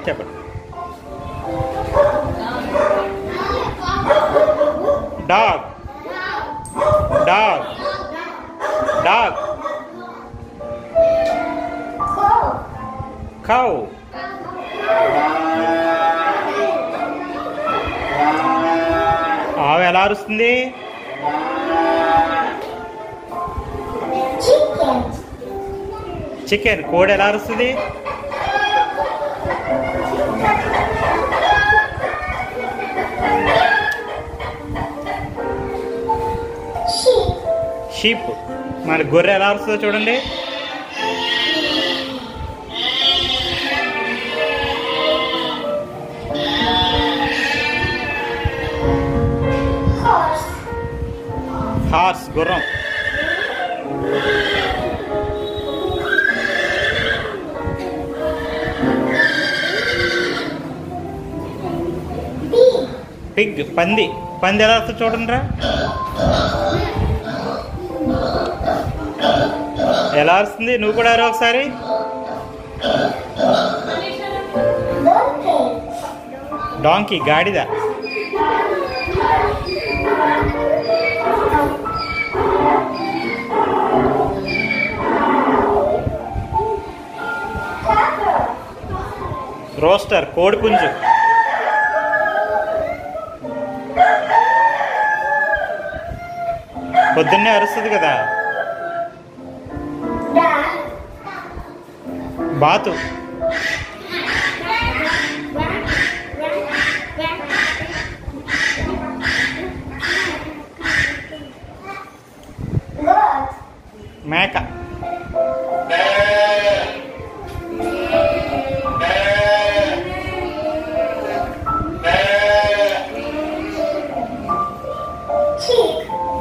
చెప్పండి dog dog dog cow ఆవు ఎలా అరుస్తుంది Chicken. చికెన్ కోడి ఎలా అరుస్తుంది Sheep. షీప్ మరి గొర్రె ఎలా అరుస్తుందో చూడండి Horse. హార్స్ గుర్రం Bee. పిగ్ పంది పంది ఎలా వస్తుందో చూడండి రా ఎలా వస్తుంది నువ్వు కూడా అరవ ఒకసారి Donkey. డాంకీ గాడిద Cocker. రోస్టర్ కోడి పుంజు పొద్దున్నే అరుస్తుంది కదా Duck. బాతు Goat. మేక Cow.